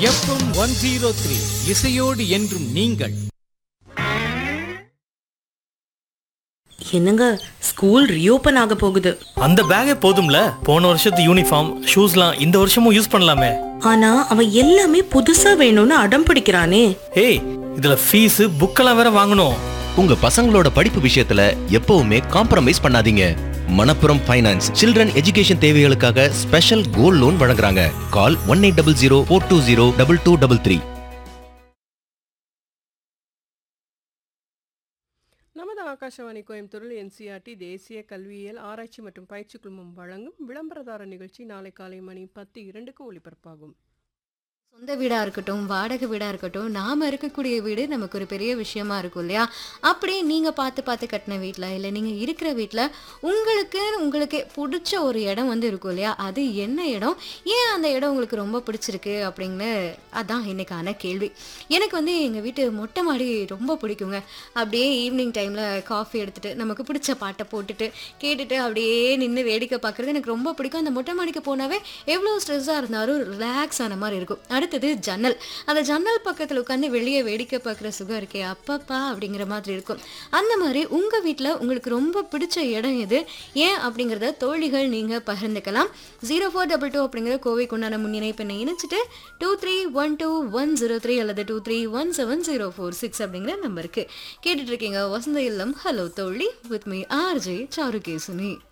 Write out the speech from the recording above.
FM one zero three இசையோடு என்றும் நீங்கள் என்னங்க ஸ்கூல் ரீஓபன் ஆக போகுது அந்த பேக்கே போதும்ல போன வருஷத்து யூனிஃபார்ம் ஷூஸ்லாம் இந்த வருஷமும் யூஸ் பண்ணலாமே ஆனா அவன் எல்லாமே புதுசா வேணும்னு அடம் பிடிக்கிறானே ஏய் இதுல ஃபீஸ் புக்கெல்லாம் வேற வாங்கணும் உங்க பசங்களோட படிப்பு விஷயத்துல எப்பவுமே காம்ப்ரமைஸ் பண்ணாதீங்க மணப்புரம் ஃபைனான்ஸ் சில்ட்ரன் எஜுகேஷன் தேவைகளுக்காக ஸ்பெஷல் கோல்ட் லோன் வழங்குறாங்க call one eight double zero four two zero double two double three நமது ஆகாஷவாணி கோயம்புத்தூரில் என்சிஆர்டி தேசிய கல்வியியல் ஆராய்ச்சி மற்றும் பயிற்சி குழுமம் வழங்கும் விளம்பரதார நிகழ்ச்சி நாளை காலை மணி பத்து இரண்டுக்கு ஒளிபரப்பாகும் சொந்த வீடா இருக்கட்டும் வாடகை வீடா இருக்கட்டும் நாம இருக்கக்கூடிய வீடு நமக்கு ஒரு பெரிய விஷயமா இருக்கும் இல்லையா அப்படி நீங்க பார்த்து பார்த்து கட்டின வீட்ல இல்ல நீங்க இருக்கிற வீட்ல உங்களுக்கு உங்களுக்கு பிடிச்ச ஒரு இடம் வந்து இருக்கும் இல்லையா அது என்ன இடம் ஏன் அந்த இடம் உங்களுக்கு ரொம்ப பிடிச்சிருக்கு அப்படின்னு அதான் இன்னைக்கான கேள்வி எனக்கு வந்து எங்க வீட்டு மொட்டை மாடி ரொம்ப பிடிக்குங்க அப்படியே ஈவினிங் டைம்ல காஃபி எடுத்துட்டு நமக்கு பிடிச்ச பாட்டை போட்டுட்டு கேட்டுட்டு அப்படியே நின்று வேடிக்கை பார்க்கறது எனக்கு ரொம்ப பிடிக்கும் அந்த மொட்டை மாடிக்கு போனாவே எவ்வளோ ஸ்ட்ரெஸ்ஸாக இருந்தாலும் ரிலாக்ஸ் ஆன மாதிரி இருக்கும் அடுத்தது ஜன்னல் அந்த ஜன்னல் பக்கத்தில் உட்காந்து வெளியே வேடிக்கை பார்க்குற சுகம் இருக்கே அப்பப்பா அப்படிங்கிற மாதிரி இருக்கும் அந்த மாதிரி உங்கள் வீட்டில் உங்களுக்கு ரொம்ப பிடிச்ச இடம் எது ஏன் அப்படிங்கிறத தோழிகள் நீங்கள் பகிர்ந்துக்கலாம் ஜீரோ ஃபோர் டபுள் டூ அப்படிங்கிற கோவைக்கு உண்டான முன்னிணைப்பெண்ணை இணைச்சிட்டு two three one two one zero three அல்லது two three one seven zero four six அப்படிங்கிற நம்பருக்கு கேட்டுட்டு இருக்கீங்க வசந்த இல்லம் ஹலோ தோழி வித் மீ ஆர்ஜே சாருகேசுனி